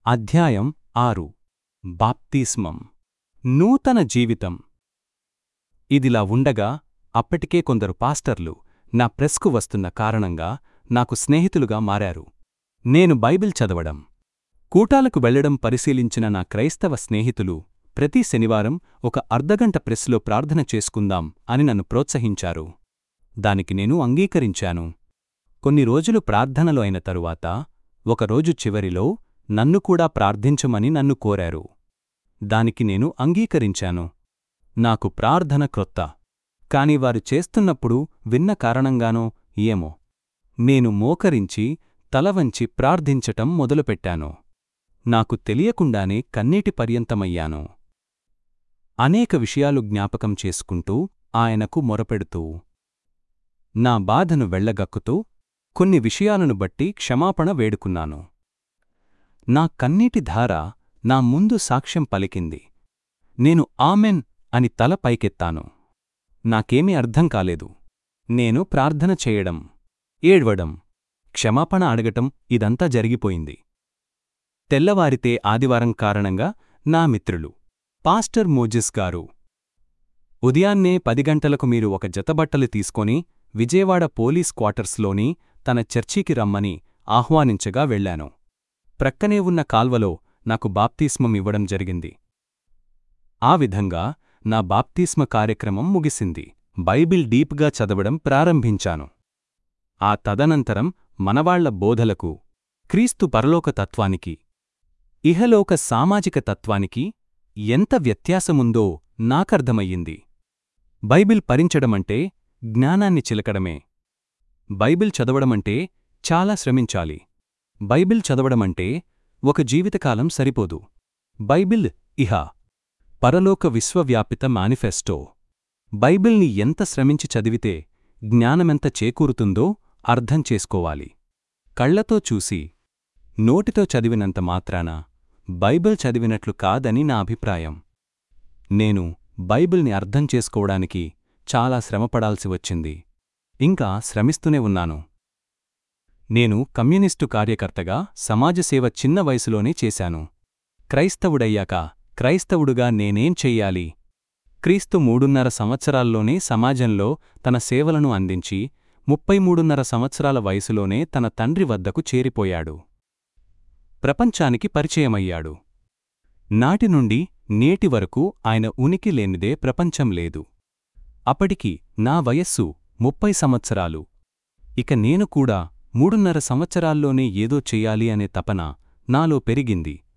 అధ్యాయం ఆరు బాప్తిస్మం నూతన జీవితం ఇదిలా ఉండగా అప్పటికే కొందరు పాస్టర్లు నా ప్రెస్కు వస్తున్న కారణంగా నాకు స్నేహితులుగా మారారు నేను బైబిల్ చదవడం కూటాలకు వెళ్లడం పరిశీలించిన నా క్రైస్తవ స్నేహితులు ప్రతి శనివారం ఒక అర్ధగంట ప్రెస్లో ప్రార్థన చేసుకుందాం అని నన్ను ప్రోత్సహించారు దానికి నేను అంగీకరించాను కొన్ని రోజులు ప్రార్థనలు అయిన తరువాత ఒకరోజు చివరిలో నన్ను కూడా ప్రార్థించమని నన్ను కోరారు దానికి నేను అంగీకరించాను నాకు ప్రార్థన క్రొత్త కాని వారు చేస్తున్నప్పుడు విన్న కారణంగానో ఏమో నేను మోకరించి తలవంచి ప్రార్థించటం మొదలుపెట్టాను నాకు తెలియకుండానే కన్నీటి పర్యంతమయ్యాను అనేక విషయాలు జ్ఞాపకం చేసుకుంటూ ఆయనకు మొరపెడుతూ నా బాధను వెళ్లగక్కుతూ కొన్ని విషయాలను బట్టి క్షమాపణ వేడుకున్నాను నా కన్నీటి ధార నా ముందు సాక్ష్యం పలికింది నేను ఆమెన్ అని తల పైకెత్తాను నాకేమీ అర్థం కాలేదు నేను ప్రార్థన చేయడం ఏడ్వడం క్షమాపణ అడగటం ఇదంతా జరిగిపోయింది తెల్లవారితే ఆదివారం కారణంగా నా మిత్రులు పాస్టర్ మోజెస్ గారు ఉదయాన్నే పది గంటలకు మీరు ఒక జతబట్టలు తీసుకొని విజయవాడ పోలీస్ క్వార్టర్స్లోని తన చర్చికి రమ్మని ఆహ్వానించగా వెళ్లాను ప్రక్కనే ఉన్న కాల్వలో నాకు బాప్తిస్మం ఇవ్వడం జరిగింది ఆ విధంగా నా బాప్తిస్మ కార్యక్రమం ముగిసింది బైబిల్ డీప్గా చదవడం ప్రారంభించాను ఆ తదనంతరం మనవాళ్ల బోధలకు క్రీస్తు పరలోక తత్వానికి ఇహలోక సామాజిక తత్వానికి ఎంత వ్యత్యాసముందో నాకర్థమయ్యింది బైబిల్ పరించడమంటే జ్ఞానాన్ని చిలకడమే బైబిల్ చదవడమంటే చాలా శ్రమించాలి బైబిల్ చదవడమంటే ఒక జీవితకాలం సరిపోదు బైబిల్ ఇహ పరలోక విశ్వవ్యాపిత మేనిఫెస్టో బైబిల్ని ఎంత శ్రమించి చదివితే జ్ఞానమెంత చేకూరుతుందో అర్థం చేసుకోవాలి కళ్లతో చూసి నోటితో చదివినంత మాత్రాన బైబిల్ చదివినట్లు కాదని నా అభిప్రాయం నేను బైబిల్ని అర్థం చేసుకోవడానికి చాలా శ్రమపడాల్సి వచ్చింది ఇంకా శ్రమిస్తూనే ఉన్నాను నేను కమ్యూనిస్టు కార్యకర్తగా సమాజసేవ చిన్న వయసులోనే చేశాను క్రైస్తవుడయ్యాక క్రైస్తవుడుగా నేనేం చెయ్యాలి క్రీస్తు మూడున్నర సంవత్సరాల్లోనే సమాజంలో తన సేవలను అందించి ముప్పై మూడున్నర సంవత్సరాల వయసులోనే తన తండ్రి వద్దకు చేరిపోయాడు ప్రపంచానికి పరిచయమయ్యాడు నాటి నుండి నేటి వరకు ఆయన ఉనికి లేనిదే ప్రపంచం లేదు అప్పటికి నా వయస్సు ముప్పై సంవత్సరాలు ఇక నేను కూడా మూడున్నర సంవత్సరాల్లోనే ఏదో చెయ్యాలి అనే తపన నాలో పెరిగింది